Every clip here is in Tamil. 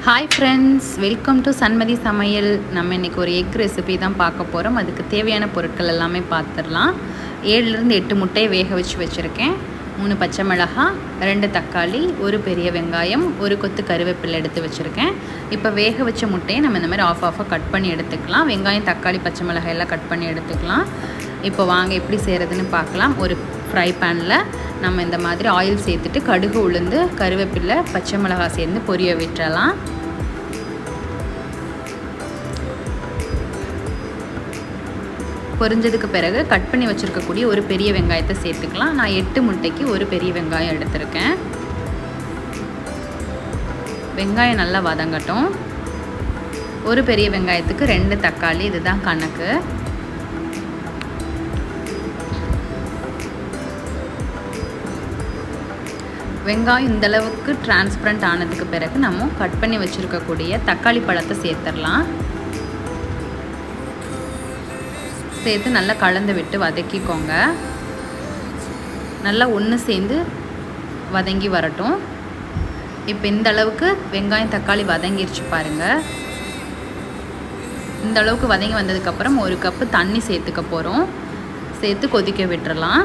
hi friends welcome to Sanmathi சமையல் நம்ம இன்றைக்கி ஒரு எக் ரெசிபி தான் பார்க்க போகிறோம் அதுக்கு தேவையான பொருட்கள் எல்லாமே பார்த்துடலாம் ஏழுலேருந்து எட்டு முட்டையை வேக வச்சு வச்சுருக்கேன் மூணு பச்சை மிளகாய் ரெண்டு தக்காளி ஒரு பெரிய வெங்காயம் ஒரு கொத்து கருவேப்பிலை எடுத்து வச்சுருக்கேன் இப்போ வேக வச்ச முட்டையை நம்ம இந்த மாதிரி ஆஃப் ஆஃபாக கட் பண்ணி எடுத்துக்கலாம் வெங்காயம் தக்காளி பச்சை மிளகாய் எல்லாம் கட் பண்ணி எடுத்துக்கலாம் இப்போ வாங்க எப்படி செய்கிறதுன்னு பார்க்கலாம் ஒரு ஃப்ரை பேனில் நம்ம இந்த மாதிரி ஆயில் சேர்த்துட்டு கடுகு உளுந்து கருவேப்பிலை பச்சை மிளகாய் சேர்ந்து பொரிய விட்டுறலாம் பொரிஞ்சதுக்கு பிறகு கட் பண்ணி வச்சுருக்கக்கூடிய ஒரு பெரிய வெங்காயத்தை சேர்த்துக்கலாம் நான் எட்டு முட்டைக்கு ஒரு பெரிய வெங்காயம் எடுத்திருக்கேன் வெங்காயம் நல்லா வதங்கட்டும் ஒரு பெரிய வெங்காயத்துக்கு ரெண்டு தக்காளி இதுதான் கணக்கு வெங்காயம் இந்தளவுக்கு டிரான்ஸ்பரண்ட் ஆனதுக்கு பிறகு நம்ம கட் பண்ணி வச்சுருக்கக்கூடிய தக்காளி பழத்தை சேர்த்துடலாம் சேர்த்து நல்லா கலந்து விட்டு வதக்கிக்கோங்க நல்லா ஒன்று சேர்ந்து வதங்கி வரட்டும் இப்போ இந்த அளவுக்கு வெங்காயம் தக்காளி வதங்கிருச்சு பாருங்கள் இந்த அளவுக்கு வதங்கி வந்ததுக்கப்புறம் ஒரு கப்பு தண்ணி சேர்த்துக்க போகிறோம் சேர்த்து கொதிக்க விட்டுறலாம்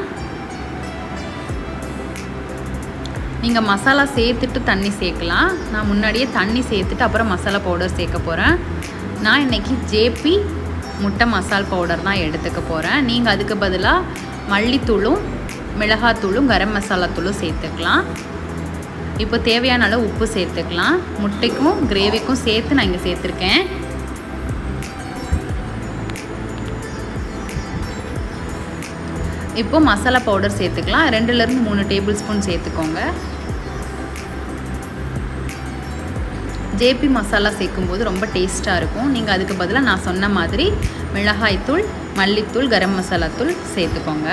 நீங்கள் மசாலா சேர்த்துட்டு தண்ணி சேர்க்கலாம் நான் முன்னாடியே தண்ணி சேர்த்துட்டு அப்புறம் மசாலா பவுடர் சேர்க்க போகிறேன் நான் இன்றைக்கி ஜேபி முட்டை மசால் பவுடர் தான் எடுத்துக்க போகிறேன் நீங்கள் அதுக்கு பதிலாக மல்லித்தூளும் மிளகாத்தூளும் கரம் மசாலா தூளும் சேர்த்துக்கலாம் இப்போ தேவையான அளவு உப்பு சேர்த்துக்கலாம் முட்டைக்கும் கிரேவிக்கும் சேர்த்து நான் இங்கே சேர்த்துருக்கேன் இப்போ மசாலா பவுடர் சேர்த்துக்கலாம் ரெண்டுலேருந்து மூணு டேபிள் ஸ்பூன் சேர்த்துக்கோங்க ஜேபி மசாலா சேர்க்கும்போது ரொம்ப டேஸ்ட்டாக இருக்கும் நீங்கள் அதுக்கு பதிலாக நான் சொன்ன மாதிரி மிளகாய்த்தூள் மல்லித்தூள் கரம் மசாலா தூள் சேர்த்துக்கோங்க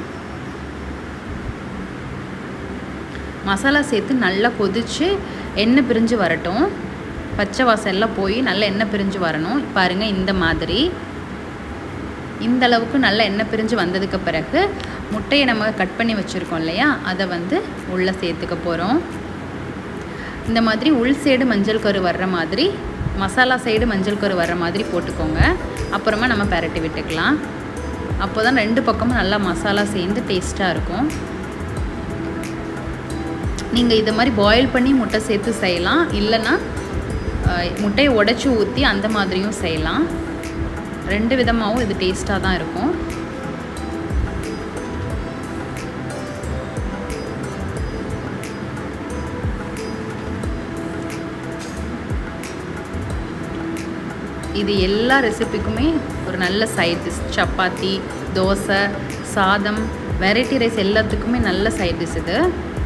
மசாலா சேர்த்து நல்லா கொதித்து எண்ணெய் பிரிஞ்சு வரட்டும் பச்சை வாசம் எல்லாம் போய் நல்லா எண்ணெய் பிரிஞ்சு வரணும் பாருங்கள் இந்த மாதிரி இந்த அளவுக்கு நல்ல எண்ணெய் பிரிஞ்சு வந்ததுக்கு பிறகு முட்டையை நம்ம கட் பண்ணி வச்சுருக்கோம் இல்லையா அதை வந்து உள்ளே சேர்த்துக்க போகிறோம் இந்த மாதிரி உள் சைடு மஞ்சள் கரு வர்ற மாதிரி மசாலா சைடு மஞ்சள் கரு வர்ற மாதிரி போட்டுக்கோங்க அப்புறமா நம்ம பரட்டி விட்டுக்கலாம் அப்போ தான் ரெண்டு பக்கமும் நல்லா மசாலா சேர்ந்து டேஸ்ட்டாக இருக்கும் நீங்கள் இதை மாதிரி பாயில் பண்ணி முட்டை சேர்த்து செய்யலாம் இல்லைன்னா முட்டையை உடச்சி ஊற்றி அந்த மாதிரியும் செய்யலாம் ரெண்டு விதமாகவும் இது டேஸ்ட்டாக தான் இருக்கும் இது எல்லா ரெசிபிக்குமே ஒரு நல்ல சைட் டிஷ் சப்பாத்தி தோசை சாதம் வெரைட்டி ரைஸ் எல்லாத்துக்குமே நல்ல சைட் டிஷ் இது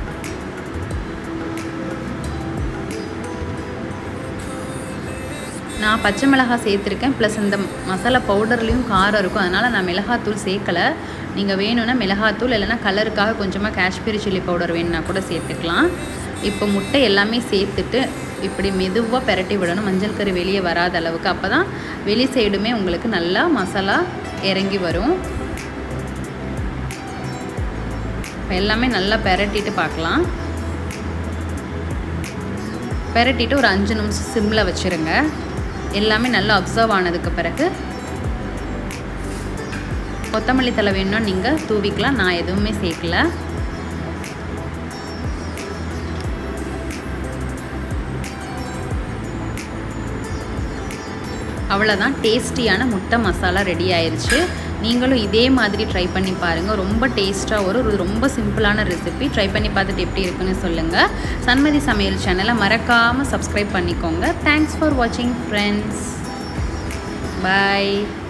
நான் பச்சை மிளகாய் சேர்த்துருக்கேன் ப்ளஸ் இந்த மசாலா பவுடர்லேயும் காரம் இருக்கும் அதனால் நான் மிளகாத்தூள் சேர்க்கலை நீங்கள் வேணும்னா மிளகாத்தூள் இல்லைனா கலருக்காக கொஞ்சமாக காஷ்மீரி சில்லி பவுடர் வேணும்னா கூட சேர்த்துக்கலாம் இப்போ முட்டை எல்லாமே சேர்த்துட்டு இப்படி மெதுவாக பெரட்டி விடணும் மஞ்சள் கறி வெளியே வராத அளவுக்கு அப்போ தான் வெளி சைடுமே உங்களுக்கு நல்லா மசாலா இறங்கி வரும் இப்போ எல்லாமே நல்லா பெரட்டிட்டு பார்க்கலாம் பெரட்டிட்டு ஒரு அஞ்சு நிமிஷம் சிம்மில் வச்சுருங்க எல்லாமே நல்லா அப்சர்வ் ஆனதுக்கு பிறகு கொத்தமல்லி தலை வேணும்னா நீங்கள் தூவிக்கலாம் நான் எதுவுமே சேர்க்கல அவ்வளோதான் டேஸ்டியான முட்டை மசாலா ரெடி ஆயிடுச்சு நீங்களும் இதே மாதிரி ட்ரை பண்ணி பாருங்கள் ரொம்ப டேஸ்ட்டாக வரும் ஒரு ரொம்ப சிம்பிளான ரெசிபி ட்ரை பண்ணி பார்த்துட்டு எப்படி இருக்குன்னு சொல்லுங்கள் சன்மதி சமையல் சேனலை மறக்காமல் சப்ஸ்கிரைப் பண்ணிக்கோங்க தேங்க்ஸ் ஃபார் வாட்சிங் ஃப்ரெண்ட்ஸ் பாய்